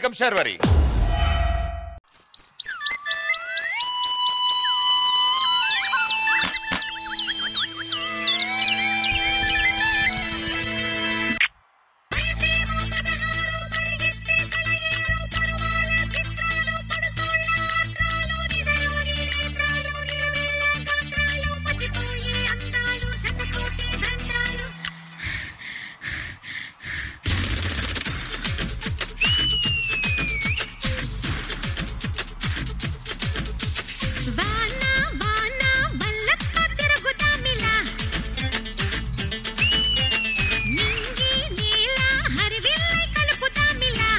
Welcome Sharvari వానా వానా వల్లప్ప తిరుగుతామిలా నింగి నీల హరివిల్లై కలుపుతామిలా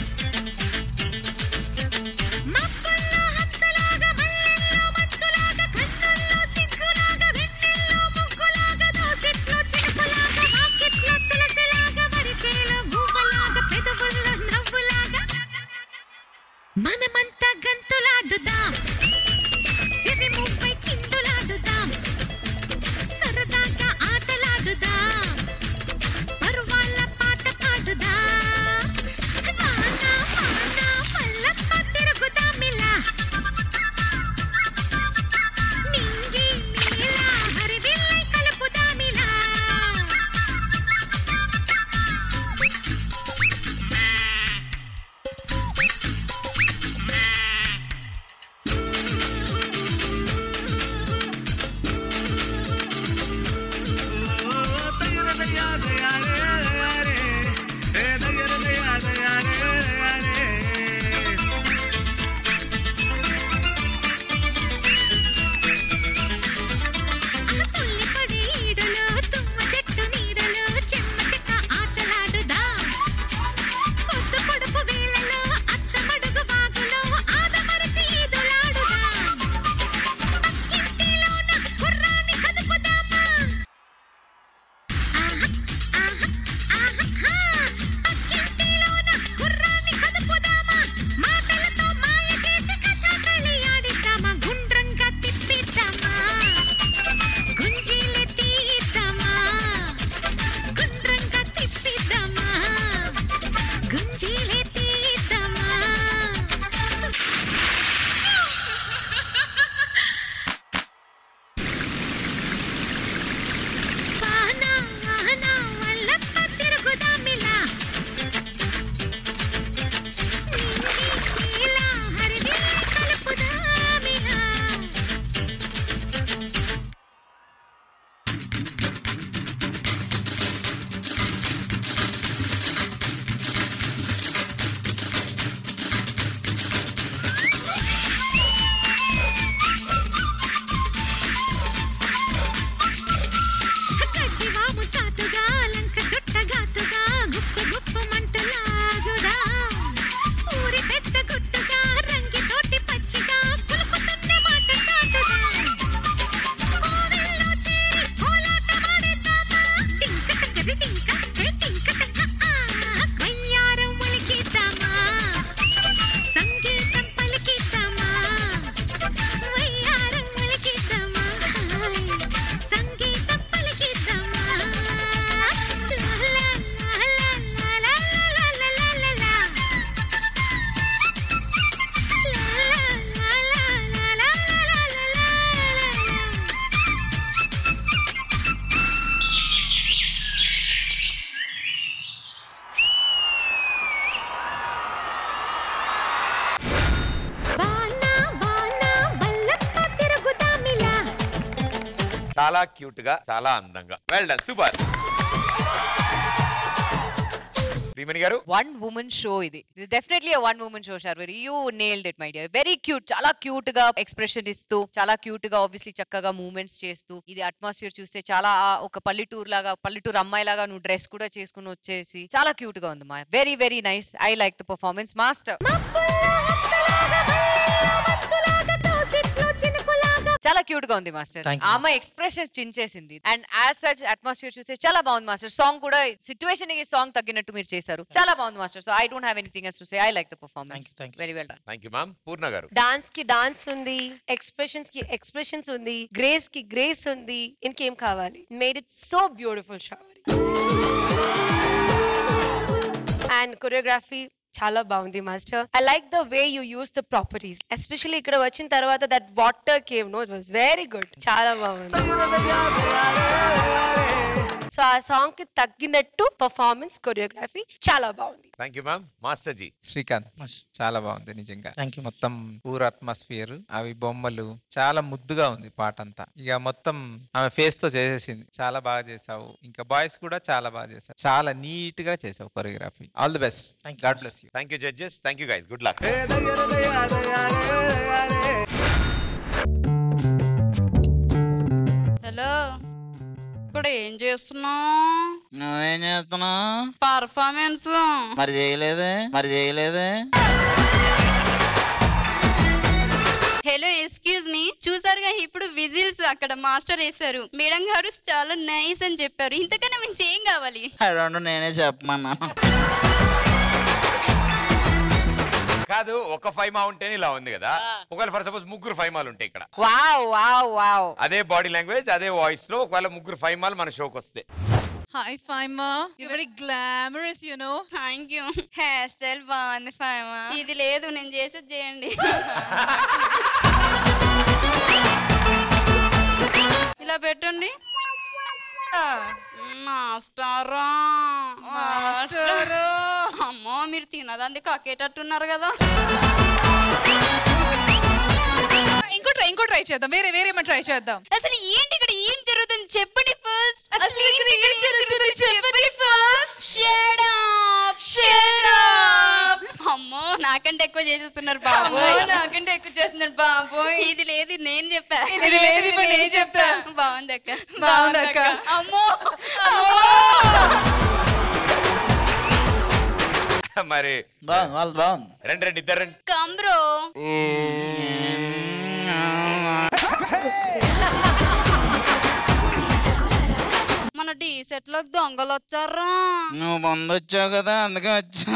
మబ్బుల్లో హంసలాగా మల్లెల్లో మంచులాగా కన్నుల్లో సిగ్గులాగా వెన్నెల్లో ముగ్గులాగా దోసిట్లో చినుకులాగా వాకిట్లో తులసిలాగా మరిచేలో గువ్వలాగా పెదవుల్లో నవ్వులాగా మనమంతా గంతులాడుదాం సిరి ముప్పై చిందులాడుదాం సరదాగా ఆటలాడుదాం పరువాళ్ళ పాట పాడుదాం వానా వానా వల్లప్ప తిరుగుదామిలా నింగి నీల హరివిల్లై కలుపుదామిలా పుల్లిపడి ఈడులో తుమ్మ చెట్టు నీడలో చెమ్మ చెక్క ఆటలాడుదాం పొద్దు పొడుపు వేళలో అత్త మడుగు వాగులో ఆదమరచి ఈదులాడుదాం పక్కింటిలోన గుర్రాన్ని కదుపుదామా ఆహా ఆహా ఆహా పక్కింటిలోన గుర్రాన్ని కదుపుదామా మాటలతో మాయ చేసి కథాకళి ఆడిద్దామా గుండ్రంగా తిప్పిద్దామా గుంజీలు తీద్దామా గుండ్రంగా తిప్పిద్దామా గుంజీలు తీద్దామా వానా వానా వల్లప్ప తిరుగుదామిలా నింగి నీల హరివిల్లై కలుపుదామిలా కడ్డివాము చాటుగా లంక చుట్టగాటుగా గుప్పు గుప్పు మంటలాగుదా ఊరి పెద్ద గుట్టుగా రంగి తోటి పచ్చిగా కులుకుతున్న మాట చాటుగా కోవెల్లో చేరి కోలాటమాడిద్దామా టింక టంకరి టింక హే టింక టంక ఆ కొయ్యారం ఒలికిద్దామా సంగీతం పలికిద్దామా వయ్యారం ఒలికిద్దామా సంగీతం పలికిద్దామా లా లా లా లా లా లా లా లా లా లా వానా వానా వల్లప్ప తిరుగుదామిలా చాలా క్యూట్ గా చాలా అందంగా వెల్ డన్ సూపర్ భీమని గారు వన్ ఉమెన్ షో ఇది definitely one women show Sharvari you nailed it my dear very cute చాలా క్యూట్ గా ఎక్స్ప్రెషన్ ఇస్తూ చాలా క్యూట్ గా ఆబ్వియస్లీ చక్కగా మూవ్మెంట్స్ చేస్తూ ఇది అట్మాస్ఫియర్ చూస్తే చాలా ఆ ఒక పల్లెటూరు లాగా పల్లెటూరు అమ్మాయి లాగా నువ్వు డ్రెస్ కూడా చేసుకుని వచ్చేసి చాలా క్యూట్ గా ఉంది మా very very nice I like the performance master చాలా క్యూట్ గా ఉంది మాస్టర్ Thank you. ఆమె ఎక్స్ప్రెషన్ చించేసింది అండ్ యాజ్ సచ్ అట్మాస్ఫియర్ చూస్తే చాలా బాగుంది మాస్టర్ సాంగ్ కూడా సిచ్యువేషన్ ఈ సాంగ్ తగ్గినట్టు మీరు చేశారు చాలా బాగుంది master so I don't have anything else to say I like the performance Thank you, thank you. Very well done thank you ma'am Purna గారు డాన్స్ కి డాన్స్ ఉంది ఎక్స్ప్రెషన్స్ కి ఎక్స్ప్రెషన్స్ ఉంది గ్రేస్ కి గ్రేస్ ఉంది ఇంకేం కావాలి made it so beautiful shower and choreography చాలా బాగుంది master I like the way you use the properties especially ఇక్కడ వచ్చిన తర్వాత that water cave no it was very good చాలా బాగుంది సో ఆ సాంగ్ కి తగ్గినట్టు పర్ఫార్మెన్స్ కొరియోగ్రఫీ చాలా బాగుంది thank you ma'am master ji Srikanth చాలా బాగుంది నిజంగా Thank you. మొత్తం ఊరు అట్మాస్ఫియర్ అవి బొమ్మలు చాలా ముద్దుగా ఉంది పాట అంతా ఇక మొత్తం ఆమె ఫేస్ తో చేసేసింది చాలా బాగా చేసావు ఇంకా బాయ్స్ కూడా చాలా బాగా చేశారు చాలా నీట్ గా చేసావు choreography all the best Thank you, god boss. Bless you thank you judges thank you guys good luck hello ఇక్కడ ఏం చేస్తున్నా నువ్వేం చేస్తున్నావు పర్ఫార్మెన్స్ మరి చేయలేదే మరి చేయలేదే హలో ఎక్స్క్యూజ్ మీ చూసారుగా ఇప్పుడు విజిల్స్ అక్కడ మాస్టర్ వేశారు మేడం గారు చాలా నైస్ అని చెప్పారు ఇంతకన్నా మించి ఏం కావాలి ఐ డోంట్ నేనే చెప్పమన్నా కాదు ఒక ఫైవ్ మా ఉంటేనే ఇలా ఉంది కదా ఒకవేళ ఫర్ సపోజ్ ముగ్గురు ఫైవ్ మాలు ఉంటాయి ఇక్కడ వావ్ వావ్ వావ్ అదే బాడీ లాంగ్వేజ్ అదే వాయిస్ లో ఒకవేళ ముగ్గురు ఫైవ్ మాలు మన షోకి వస్తే Hi, Faima. You're very glamorous, you know. Thank you hair style బాగుంది ఫైమా ఇది లేదు నేను చేసేది చేయండి ఇలా పెట్టండి మాస్టారా మాస్టారు. అమ్మో మీరు తినదంది కక్కేటట్టున్నారు కదా ఇంకో ట్రై ఇంకో ట్రై చేద్దాం వేరే వేరే ట్రై చేద్దాం అసలు ఏంటి ఇక్కడ ఏం జరుగుతుంది చెప్పండి ఫస్ట్ అసలు ఇక్కడ ఏం జరుగుతుంది చెప్పండి first shut up shut up అమ్మో నాకంటే ఎక్కువ చేసేస్తున్నారు బాబోయ్ నాకంటే ఎక్కువ చేస్తున్నాడు బాబోయ్ ఇది లేదు ఇది నేను చెప్పా ఇది లేదు ఇప్పుడు నేను చెప్తా బాగుంది అక్క బాగుంది అక్క. అమ్మో మరి బాగుంది వాళ్ళు బాగుంది రెండు రెండు ఇద్దరు రండి కమ్బ్రో మన టీ సెట్ లోకి దొంగలు వచ్చారా నువ్వు పొందొచ్చావు కదా అందుకే వచ్చా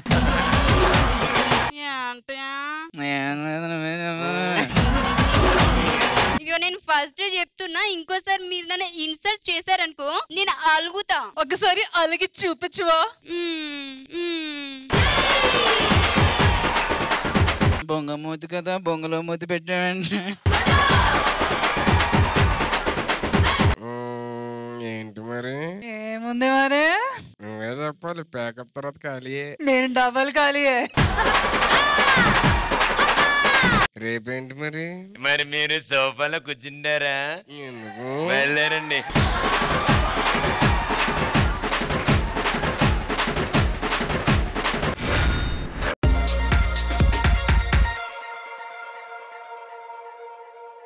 ఏంటి ఏం లేదు, నువ్వే చెప్పు. ఇగో నేను ఫస్ట్ చెప్తున్నా ఇంకోసారి మీరు నన్ను ఇన్సల్ట్ చేశారనుకో నేను అలుగుతా ఒకసారి అలిగి చూపించువా మ్మ్, మ్మ్. బొంగ మూతి కదా బొంగలో మూతి పెట్టావంటే ఏంటి మరి ఏముంది మరి నువ్వే చెప్పాలి ప్యాకప్ తర్వాత ఖాళీయే నేను డబల్ ఖాళీయే రేపేంటి మరి మరి మీరు సోఫాలో కూర్చుంటారా ఎందుకు వెళ్ళారండి